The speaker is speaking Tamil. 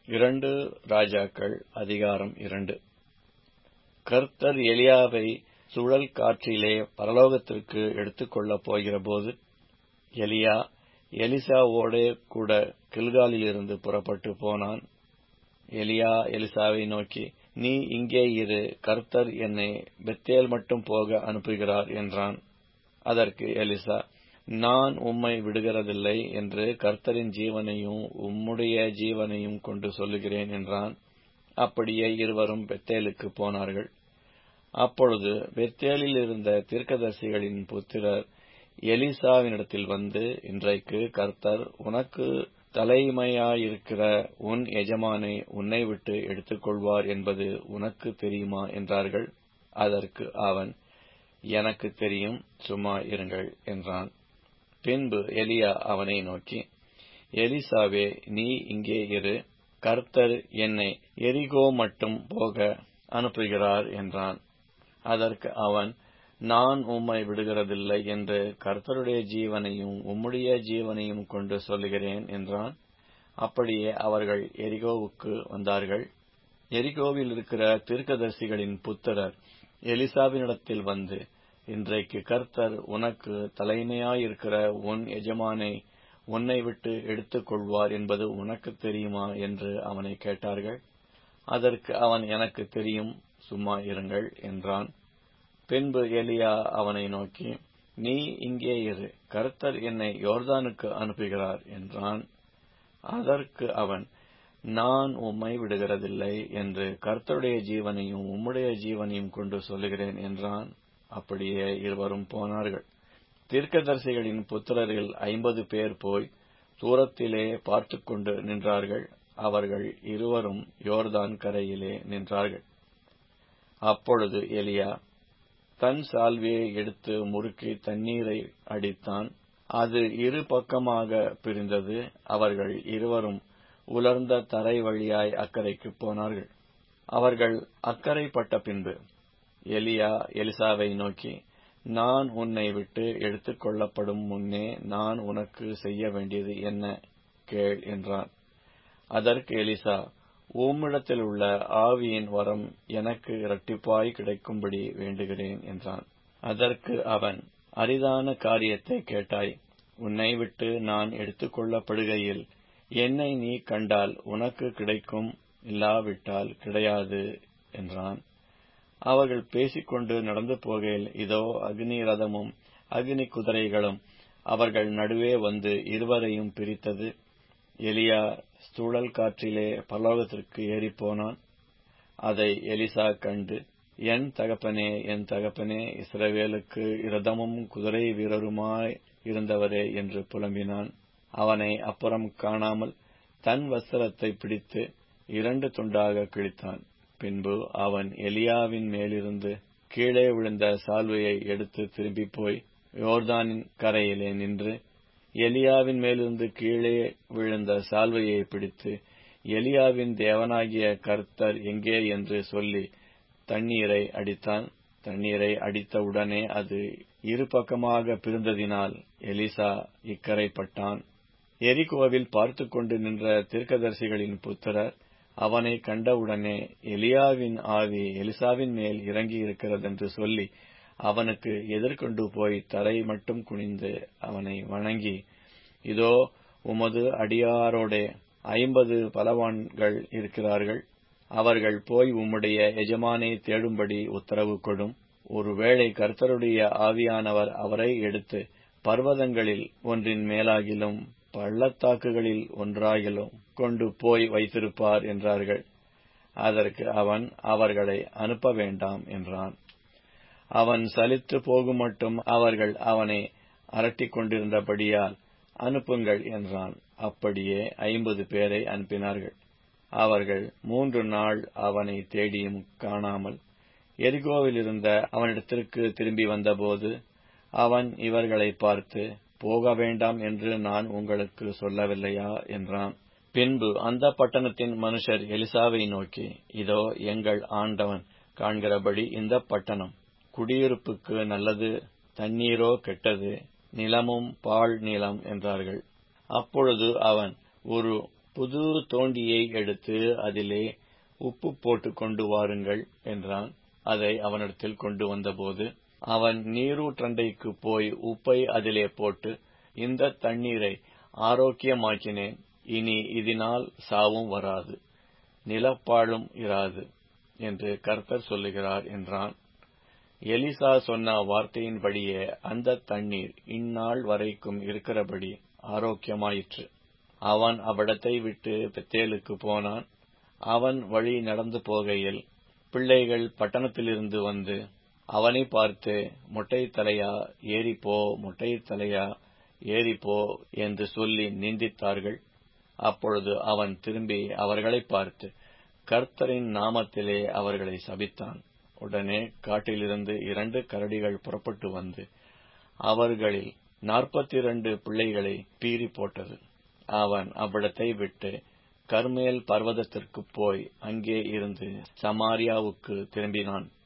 இரண்டு ராஜாக்கள் அதிகாரம் இரண்டு கர்த்தர் எலியாவை சுழல் காற்றிலே பரலோகத்திற்கு எடுத்துக்கொள்ளப் போகிறபோது எலியா எலிசாவோடே கூட கில்காலிலிருந்து புறப்பட்டு போனான் எலியா எலிசாவை நோக்கி நீ இங்கே இரு கர்த்தர் என்னை பெத்தேல் மட்டும் போக அனுப்புகிறார் என்றான் அதற்கு எலிசா நான் உம்மை விடுகிறதில்லை என்று கர்த்தரின் ஜீவனையும் உம்முடைய ஜீவனையும் கொண்டு சொல்லுகிறேன் என்றான் அப்படியே இருவரும் பெத்தேலுக்கு போனார்கள் அப்பொழுது பெத்தேலில் இருந்த தீர்க்கதரிசிகளின் புத்திரர் எலிசாவினிடத்தில் வந்து இன்றைக்கு கர்த்தர் உனக்கு தலைமையாயிருக்கிற உன் எஜமானை உன்னை விட்டு எடுத்துக்கொள்வார் என்பது உனக்கு தெரியுமா என்றார்கள் அதற்கு அவன் எனக்கு தெரியும் சும்மா இருங்கள் என்றான் பின்பு எலியா அவனை நோக்கி எலிசாவே நீ இங்கே இரு கர்த்தர் என்னை எரிகோ மட்டும் போக அனுப்புகிறார் என்றான் அதற்கு அவன் நான் உம்மை விடுகிறதில்லை என்று கர்த்தருடைய ஜீவனையும் உம்முடைய ஜீவனையும் கொண்டு சொல்லுகிறேன் என்றான் அப்படியே அவர்கள் எரிகோவுக்கு வந்தார்கள் எரிகோவில் இருக்கிற தீர்க்கதரிசிகளின் புத்திரர் எலிசாவினிடத்தில் வந்து இன்றைக்கு கர்த்தர் உனக்கு தலைமையாயிருக்கிற உன் எஜமானை உன்னை விட்டு எடுத்துக் கொள்வார் என்பது உனக்கு தெரியுமா என்று அவனை கேட்டார்கள் அதற்கு அவன் எனக்கு தெரியும் சும்மா இருங்கள் என்றான் பின்பு எலியா அவனை நோக்கி நீ இங்கே இரு கர்த்தர் என்னை யோர்தானுக்கு அனுப்புகிறார் என்றான் அதற்கு அவன் நான் உம்மை விடுகிறதில்லை என்று கர்த்தருடைய ஜீவனையும் உம்முடைய ஜீவனையும் கொண்டு சொல்லுகிறேன் என்றான் அப்படியே இருவரும் போனார்கள் தீர்க்கதரிசிகளின் புத்திரரில் ஐம்பது பேர் போய் தூரத்திலே பார்த்து கொண்டு நின்றார்கள் அவர்கள் இருவரும் யோர்தான் கரையிலே நின்றார்கள் அப்பொழுது எலியா தன் சால்வியை எடுத்து முறுக்கி தண்ணீரை அடித்தான் அது இரு பக்கமாக பிரிந்தது அவர்கள் இருவரும் உலர்ந்த தரை வழியாய் அக்கறைக்கு போனார்கள் அவர்கள் அக்கறைப்பட்ட பின்பு எலியா எலிசாவை நோக்கி நான் உன்னை விட்டு எடுத்துக் கொள்ளப்படும் முன்னே நான் உனக்கு செய்ய வேண்டியது என்ன கேள் என்றான் அதற்கு எலிசா உம்மிடத்தில் உள்ள ஆவியின் வரம் எனக்கு இரட்டிப்பாய் கிடைக்கும்படி வேண்டுகிறேன் என்றான் அதற்கு அவன் அரிதான காரியத்தை கேட்டாய் உன்னை விட்டு நான் எடுத்துக் கொள்ளப்படுகையில் என்னை நீ கண்டால் உனக்கு கிடைக்கும் இல்லாவிட்டால் கிடையாது என்றான் அவர்கள் பேசிக்கொண்டு நடந்து போகையில் இதோ அக்னி ரதமும் அக்னி குதிரைகளும் அவர்கள் நடுவே வந்து இருவரையும் பிரித்தது எலியா ஸ்தூழல் காற்றிலே பரலோகத்திற்கு ஏறிப்போனான் அதை எலிசா கண்டு என் தகப்பனே என் தகப்பனே இஸ்ரவேலுக்கு இரதமும் குதிரை வீரருமாய் இருந்தவரே என்று புலம்பினான் அவனை அப்புறம் காணாமல் தன் வஸ்திரத்தை பிடித்து இரண்டு துண்டாக கிழித்தான் பின்பு அவன் எலியாவின் மேலிருந்து கீழே விழுந்த சால்வையை எடுத்து திரும்பி போய் யோர்தானின் கரையிலே நின்று எலியாவின் மேலிருந்து கீழே விழுந்த சால்வையை பிடித்து எலியாவின் தேவனாகிய கர்த்தர் எங்கே என்று சொல்லி தண்ணீரை அடித்தான் தண்ணீரை அடித்தவுடனே அது இரு பக்கமாக பிரிந்ததினால் எலிசா இக்கரைப்பட்டான் எரிகோவில் பார்த்து கொண்டு நின்ற தீர்க்கதரிசிகளின் புத்திரர் அவனை கண்டவுடனே எலியாவின் ஆவி எலிசாவின் மேல் இறங்கி இருக்கிறதென்று சொல்லி அவனுக்கு எதிர்கொண்டு போய் தரை மட்டும் குனிந்து அவனை வணங்கி இதோ உமது அடியாரோடே ஐம்பது பலவான்கள் இருக்கிறார்கள் அவர்கள் போய் உம்முடைய எஜமானை தேடும்படி உத்தரவு கொடும் ஒருவேளை கர்த்தருடைய ஆவியானவர் அவரை எடுத்து பர்வதங்களில் ஒன்றின் மேலாகிலும் பள்ளத்தாக்குகளில் ஒன்றாகிலும் கொண்டு போய் வைத்திருப்பார் என்றார்கள் அதற்கு அவன் அவர்களை அனுப்ப வேண்டாம் என்றான் அவன் சலித்து போகும் மட்டும் அவர்கள் அவனை அரட்டிக் கொண்டிருந்தபடியால் அனுப்புங்கள் என்றான் அப்படியே ஐம்பது பேரை அனுப்பினார்கள் அவர்கள் மூன்று நாள் அவனை தேடியும் காணாமல் எரிகோவில் இருந்த அவனிடத்திற்கு திரும்பி வந்தபோது அவன் இவர்களை பார்த்து போக வேண்டாம் என்று நான் உங்களுக்கு சொல்லவில்லையா என்றான் பின்பு அந்த பட்டணத்தின் மனுஷர் எலிசாவை நோக்கி இதோ எங்கள் ஆண்டவன் காண்கிறபடி இந்த பட்டணம் குடியிருப்புக்கு நல்லது தண்ணீரோ கெட்டது நிலமும் பாழ் நிலம் என்றார்கள் அப்பொழுது அவன் ஒரு புது தோண்டியை எடுத்து அதிலே உப்பு போட்டு கொண்டு வாருங்கள் என்றான் அதை அவனிடத்தில் கொண்டு வந்தபோது அவன் நீரூற்றண்டைக்கு போய் உப்பை அதிலே போட்டு இந்த தண்ணீரை ஆரோக்கியமாக்கினேன் இனி இதனால் சாவும் வராது நிலப்பாழும் இராது என்று கர்த்தர் சொல்லுகிறார் என்றான் எலிசா சொன்ன வார்த்தையின்படியே அந்த தண்ணீர் இந்நாள் வரைக்கும் இருக்கிறபடி ஆரோக்கியமாயிற்று அவன் அவ்விடத்தை விட்டு பெத்தேலுக்கு போனான் அவன் வழி நடந்து போகையில் பிள்ளைகள் பட்டணத்திலிருந்து வந்து அவனை பார்த்து முட்டை தலையா ஏறிப்போ முட்டை தலையா ஏறிப்போ என்று சொல்லி நிந்தித்தார்கள் அப்பொழுது அவன் திரும்பி அவர்களை பார்த்து கர்த்தரின் நாமத்திலே அவர்களை சபித்தான் உடனே காட்டிலிருந்து இரண்டு கரடிகள் புறப்பட்டு வந்து அவர்களில் நாற்பத்தி இரண்டு பிள்ளைகளை பீறி போட்டது அவன் அவ்விடத்தை விட்டு கர்மேல் பர்வதத்திற்கு போய் அங்கே இருந்து சமாரியாவுக்கு திரும்பினான்